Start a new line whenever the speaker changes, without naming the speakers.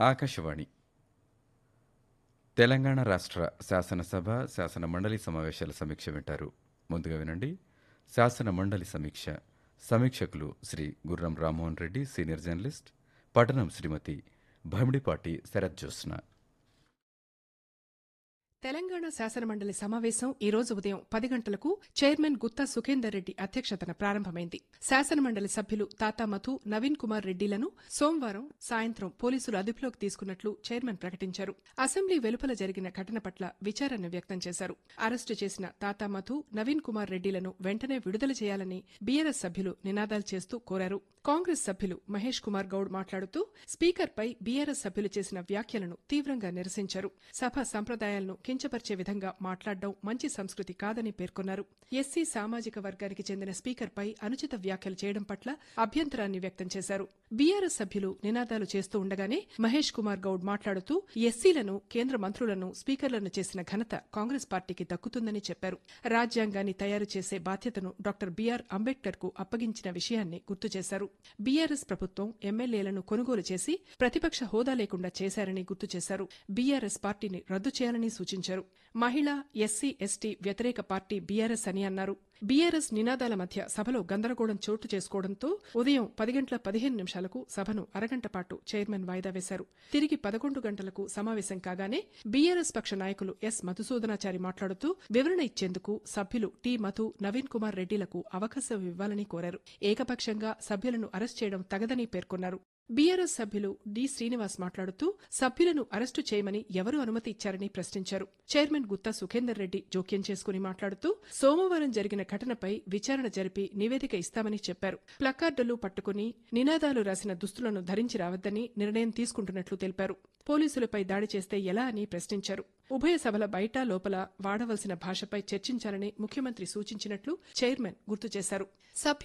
ఆకాశవాణి తెలంగాణ రాష్ట్ర శాసనసభ శాసన మండలి సమావేశాల సమీక్ష వింటారు ముందుగా వినండి శాసన మండలి సమీక్ష సమీక్షకులు శ్రీ గుర్రం రామ్మోహన్ రెడ్డి సీనియర్ జర్నలిస్ట్ పట్టణం శ్రీమతి భమిడిపాటి శరత్ జ్యోత్స్న
తెలంగాణ శాసనమండలి సమావేశం ఈ రోజు ఉదయం పది గంటలకు చైర్మన్ గుత్తా సుఖేందర్ రెడ్డి అధ్యక్షతన ప్రారంభమైంది శాసనమండలి సభ్యులు తాతా మధు నవీన్ కుమార్ రెడ్డిలను సోమవారం సాయంత్రం పోలీసులు అదుపులోకి తీసుకున్నట్లు చైర్మన్ ప్రకటించారు అసెంబ్లీ వెలుపల జరిగిన ఘటన పట్ల విచారణ వ్యక్తం చేశారు అరెస్టు చేసిన తాతా మధు నవీన్ కుమార్ రెడ్డిలను వెంటనే విడుదల చేయాలని బీఆర్ఎస్ సభ్యులు నినాదాలు చేస్తూ కోరారు కాంగ్రెస్ సభ్యులు మహేష్ కుమార్ గౌడ్ మాట్లాడుతూ స్పీకర్పై బీఆర్ఎస్ సభ్యులు చేసిన వ్యాఖ్యలను తీవ్రంగా నిరసించారు సభ సంప్రదాయాలను కించపరిచే విధంగా మాట్లాడడం మంచి సంస్కృతి కాదని పేర్కొన్నారు ఎస్సీ సామాజిక వర్గానికి చెందిన స్పీకర్పై అనుచిత వ్యాఖ్యలు చేయడం పట్ల అభ్యంతరాన్ని వ్యక్తం చేశారు బీఆర్ఎస్ సభ్యులు నినాదాలు చేస్తూ ఉండగానే మహేష్ కుమార్ గౌడ్ మాట్లాడుతూ ఎస్సీలను కేంద్ర మంత్రులను స్పీకర్లను చేసిన ఘనత కాంగ్రెస్ పార్టీకి దక్కుతుందని చెప్పారు రాజ్యాంగాన్ని తయారు చేసే బాధ్యతను డాక్టర్ బీఆర్ అంబేద్కర్ కు అప్పగించిన విషయాన్ని గుర్తు చేశారు బీఆర్ఎస్ ప్రభుత్వం ఎమ్మెల్యేలను కొనుగోలు చేసి ప్రతిపక్ష హోదా లేకుండా చేశారని గుర్తు చేశారు బీఆర్ఎస్ పార్టీని రద్దు చేయాలని సూచించారు మహిళా ఎస్సీ ఎస్టీ వ్యతిరేక పార్టీ బీఆర్ఎస్ అని అన్నారు బీఆర్ఎస్ నినాదాల మధ్య సభలో గందరగోళం చోటు చేసుకోవడంతో ఉదయం పది గంటల పదిహేను నిమిషాలకు సభను అరగంట పాటు చైర్మన్ వాయిదా వేశారు తిరిగి పదకొండు గంటలకు సమావేశం కాగానే బీఆర్ఎస్ పక్ష నాయకులు ఎస్ మధుసూదనాచారి మాట్లాడుతూ వివరణ ఇచ్చేందుకు సభ్యులు టి మధు నవీన్ కుమార్ రెడ్డిలకు అవకాశం ఇవ్వాలని కోరారు ఏకపక్షంగా సభ్యులను అరెస్ట్ చేయడం తగదని పేర్కొన్నారు బీఆర్ఎస్ సభ్యులు డి శ్రీనివాస్ మాట్లాడుతూ సభ్యులను అరెస్టు చేయమని ఎవరు అనుమతి ఇచ్చారని ప్రశ్నించారు చైర్మన్ గుత్తా సుఖేందర్ రెడ్డి జోక్యం చేసుకుని మాట్లాడుతూ సోమవారం జరిగిన ఘటనపై విచారణ జరిపి నివేదిక ఇస్తామని చెప్పారు ప్లకార్డులు పట్టుకుని నినాదాలు రాసిన దుస్తులను ధరించి రావద్దని నిర్ణయం తీసుకుంటున్నట్లు తెలిపారు పోలీసులపై దాడి చేస్తే ఎలా అని ప్రశ్నించారు ఉభయ సభల బయట లోపల వాడవలసిన భాషపై చర్చించాలని ముఖ్యమంత్రి సూచించినట్లు చైర్మన్ గుర్తు చేశారు